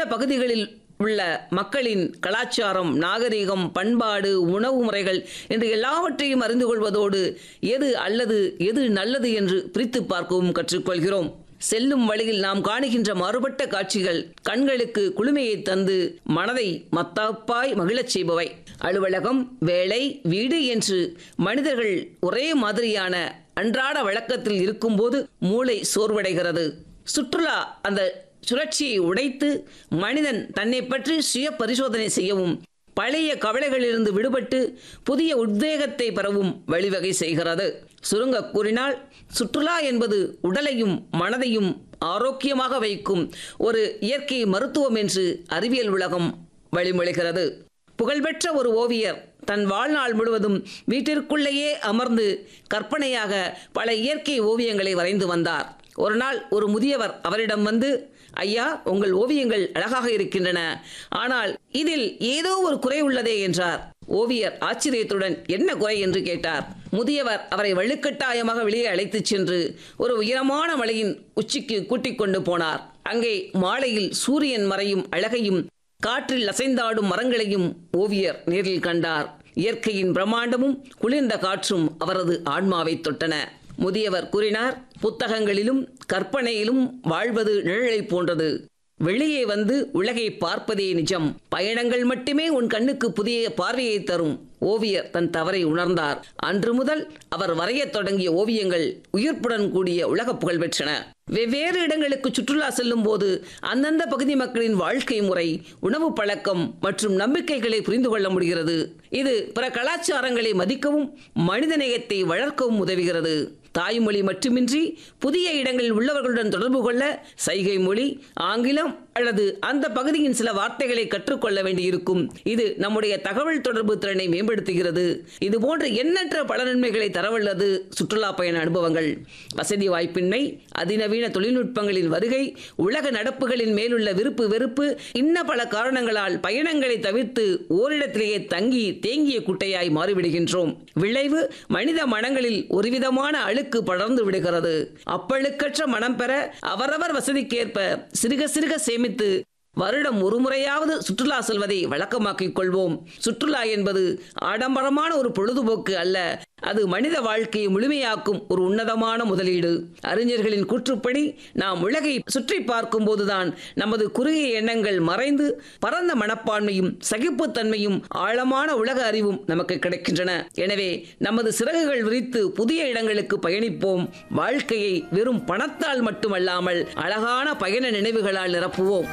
பகுதிகளில் உள்ள மக்களின் கலாச்சாரம் நாகரிகம் பண்பாடு உணவு முறைகள் என்று எல்லாவற்றையும் அறிந்து கொள்வதோடு எது அல்லது எது நல்லது என்று பிரித்து பார்க்கவும் கற்றுக்கொள்கிறோம் செல்லும் வழியில் நாம் காணுகின்ற மாறுபட்ட காட்சிகள் கண்களுக்கு குளுமையை தந்து மனதை மத்தாப்பாய் மகிழச் செய்பவை அலுவலகம் வேலை வீடு என்று மனிதர்கள் ஒரே மாதிரியான அன்றாட வழக்கத்தில் இருக்கும்போது மூளை சோர்வடைகிறது சுற்றுலா அந்த சுழற்சியை உடைத்து மனிதன் தன்னை பற்றி சுய பரிசோதனை செய்யவும் பழைய கவலைகளிலிருந்து விடுபட்டு புதிய உத்வேகத்தை பெறவும் வழிவகை செய்கிறது சுருங்க கூறினால் சுற்றுலா என்பது உடலையும் மனதையும் ஆரோக்கியமாக வைக்கும் ஒரு இயற்கை மருத்துவம் என்று அறிவியல் உலகம் வழிமொழிகிறது புகழ்பெற்ற ஒரு ஓவியர் தன் வாழ்நாள் முழுவதும் வீட்டிற்குள்ளேயே அமர்ந்து கற்பனையாக பல இயற்கை ஓவியங்களை வரைந்து வந்தார் ஒரு நாள் ஒரு முதியவர் அவரிடம் வந்து ஐயா உங்கள் ஓவியங்கள் அழகாக இருக்கின்றன ஆனால் இதில் ஏதோ ஒரு குறை உள்ளதே என்றார் ஓவியர் ஆச்சரியத்துடன் என்ன குறை என்று கேட்டார் முதியவர் அவரை வலுக்கட்டாயமாக வெளியே அழைத்துச் சென்று ஒரு உயரமான மலையின் உச்சிக்கு கூட்டிக் கொண்டு போனார் அங்கே மாலையில் சூரியன் மறையும் அழகையும் காற்றில் அசைந்தாடும் மரங்களையும் ஓவியர் நேரில் கண்டார் இயற்கையின் பிரம்மாண்டமும் குளிர்ந்த காற்றும் அவரது ஆன்மாவை தொட்டன முதியவர் கூறினார் புத்தகங்களிலும் கற்பனையிலும் வாழ்வது நிழலை போன்றது வெளியே வந்து உலகை பார்ப்பதே நிஜம் பயணங்கள் மட்டுமே உன் கண்ணுக்கு புதிய பார்வையை தரும் ஓவியர் தன் தவறை உணர்ந்தார் அன்று முதல் அவர் வரையத் தொடங்கிய ஓவியங்கள் உயிர்ப்புடன் கூடிய உலக புகழ் பெற்றன வெவ்வேறு இடங்களுக்கு சுற்றுலா செல்லும் போது அந்தந்த பகுதி மக்களின் வாழ்க்கை முறை உணவு பழக்கம் மற்றும் நம்பிக்கைகளை புரிந்து கொள்ள முடிகிறது இது பிற கலாச்சாரங்களை மதிக்கவும் மனிதநேயத்தை வளர்க்கவும் உதவுகிறது தாய்மொழி மட்டுமின்றி புதிய இடங்களில் உள்ளவர்களுடன் தொடர்பு கொள்ள சைகை மொழி ஆங்கிலம் அல்லது அந்த பகுதியின் சில வார்த்தைகளை கற்றுக்கொள்ள வேண்டியிருக்கும் இது நம்முடைய தகவல் தொடர்பு திறனை மேம்படுத்துகிறது இது போன்ற எண்ணற்ற பல நன்மைகளை தரவல்லது சுற்றுலா பயண அனுபவங்கள் வசதி வாய்ப்பின்மை அதிநவீன தொழில்நுட்பங்களின் வருகை உலக நடப்புகளின் மேலுள்ள விருப்பு வெறுப்பு இன்ன பல காரணங்களால் பயணங்களை தவிர்த்து ஓரிடத்திலேயே தங்கி தேங்கிய குட்டையாய் மாறிவிடுகின்றோம் விளைவு மனித மனங்களில் ஒருவிதமான அழுக்கு படர்ந்து விடுகிறது அப்பழுக்கற்ற மனம் பெற அவரவர் வசதிக்கேற்ப சிறுக சிறுக சேமித்து வருடம் ஒரு முறையாவது சுற்றுலா செல்வதை வழக்கமாக்கிக் கொள்வோம் சுற்றுலா என்பது ஆடம்பரமான ஒரு பொழுதுபோக்கு அல்ல அது மனித வாழ்க்கையை முழுமையாக்கும் ஒரு உன்னதமான முதலீடு அறிஞர்களின் கூற்றுப்படி நாம் உலகை சுற்றி பார்க்கும் போதுதான் நமது குறுகிய எண்ணங்கள் மறைந்து பரந்த மனப்பான்மையும் சகிப்புத்தன்மையும் ஆழமான உலக அறிவும் நமக்கு கிடைக்கின்றன எனவே நமது சிறகுகள் விரித்து புதிய இடங்களுக்கு பயணிப்போம் வாழ்க்கையை வெறும் பணத்தால் மட்டுமல்லாமல் அழகான பயண நினைவுகளால் நிரப்புவோம்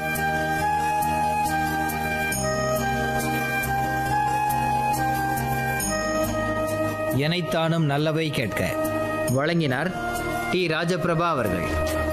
எனைத்தானும் நல்லவை கேட்க வழங்கினார் டி ராஜபிரபா அவர்கள்